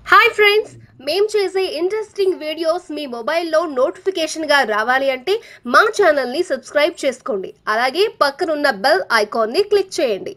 hi friends మేం చేసే interesting videos మీ మొబైల్లో నోటిఫికేషన్గా రావాలి అంటే మా ఛానల్ని సబ్స్క్రైబ్ చేసుకోండి అలాగే పక్కనున్న బెల్ ఐకాన్ని క్లిక్ చేయండి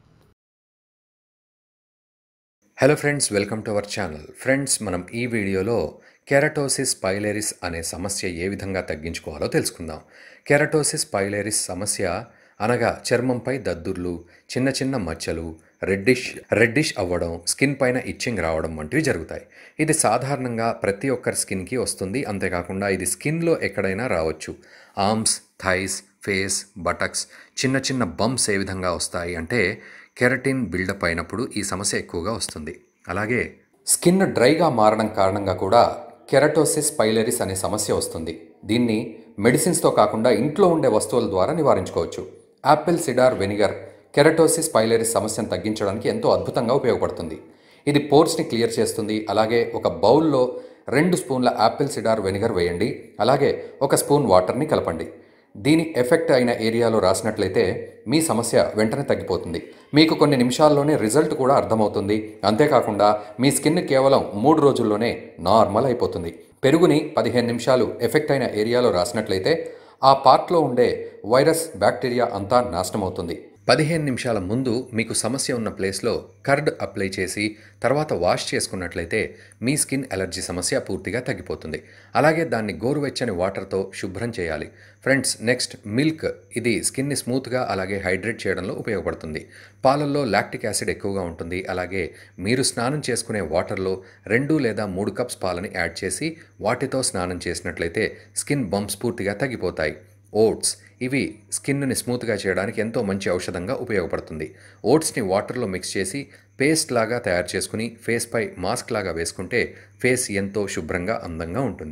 hello friends welcome to our channel friends మనం ఈ వీడియోలో కెరటోసిస్ పైలేరిస్ అనే సమస్య ఏ విధంగా తగ్గించుకోవాలో తెలుసుకుందాం కెరటోసిస్ పైలేరిస్ సమస్య అనగా చర్మంపై దద్దుర్లు చిన్న చిన్న మచ్చలు రెడ్డిష్ రెడ్డిష్ అవ్వడం స్కిన్ పైన ఇచ్చింగ్ రావడం వంటివి జరుగుతాయి ఇది సాధారణంగా ప్రతి ఒక్కరి స్కిన్కి వస్తుంది అంతేకాకుండా ఇది స్కిన్లో ఎక్కడైనా రావచ్చు ఆర్మ్స్ థైస్ ఫేస్ బటక్స్ చిన్న చిన్న బంప్స్ ఏ విధంగా వస్తాయి అంటే కెరటిన్ బిల్డప్ అయినప్పుడు ఈ సమస్య ఎక్కువగా వస్తుంది అలాగే స్కిన్ డ్రైగా మారడం కారణంగా కూడా కెరటోసిస్ పైలరిస్ అనే సమస్య వస్తుంది దీన్ని మెడిసిన్స్తో కాకుండా ఇంట్లో ఉండే వస్తువుల ద్వారా నివారించుకోవచ్చు apple cider vinegar keratosis pilaris సమస్యను తగ్గించడానికి ఎంతో అద్భుతంగా ఉపయోగపడుతుంది ఇది పోర్స్ని క్లియర్ చేస్తుంది అలాగే ఒక బౌల్లో రెండు స్పూన్ల యాపిల్ సిడార్ వెనిగర్ వేయండి అలాగే ఒక స్పూన్ వాటర్ని కలపండి దీని ఎఫెక్ట్ అయిన ఏరియాలో రాసినట్లయితే మీ సమస్య వెంటనే తగ్గిపోతుంది మీకు కొన్ని నిమిషాల్లోనే రిజల్ట్ కూడా అర్థమవుతుంది అంతేకాకుండా మీ స్కిన్ కేవలం మూడు రోజుల్లోనే నార్మల్ అయిపోతుంది పెరుగుని పదిహేను నిమిషాలు ఎఫెక్ట్ అయిన ఏరియాలో రాసినట్లయితే ఆ పార్ట్లో ఉండే వైరస్ బ్యాక్టీరియా అంతా నాశనం అవుతుంది పదిహేను నిమిషాల ముందు మీకు సమస్య ఉన్న ప్లేస్లో కర్డ్ అప్లై చేసి తర్వాత వాష్ చేసుకున్నట్లయితే మీ స్కిన్ ఎలర్జీ సమస్య పూర్తిగా తగ్గిపోతుంది అలాగే దాన్ని గోరువెచ్చని వాటర్తో శుభ్రం చేయాలి ఫ్రెండ్స్ నెక్స్ట్ మిల్క్ ఇది స్కిన్ని స్మూత్గా అలాగే హైడ్రేట్ చేయడంలో ఉపయోగపడుతుంది పాలల్లో లాక్టిక్ యాసిడ్ ఎక్కువగా ఉంటుంది అలాగే మీరు స్నానం చేసుకునే వాటర్లో రెండు లేదా మూడు కప్స్ పాలని యాడ్ చేసి వాటితో స్నానం చేసినట్లయితే స్కిన్ బంప్స్ పూర్తిగా తగ్గిపోతాయి ఓట్స్ ఇవి స్కిన్ని స్మూత్గా చేయడానికి ఎంతో మంచి ఔషధంగా ఉపయోగపడుతుంది ఓట్స్ని వాటర్లో మిక్స్ చేసి పేస్ట్ లాగా తయారు చేసుకుని ఫేస్పై మాస్క్ లాగా వేసుకుంటే ఫేస్ ఎంతో శుభ్రంగా అందంగా ఉంటుంది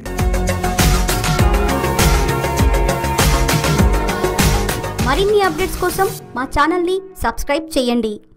మరిన్ని అప్డేట్స్ కోసం మా ఛానల్ని సబ్స్క్రైబ్ చేయండి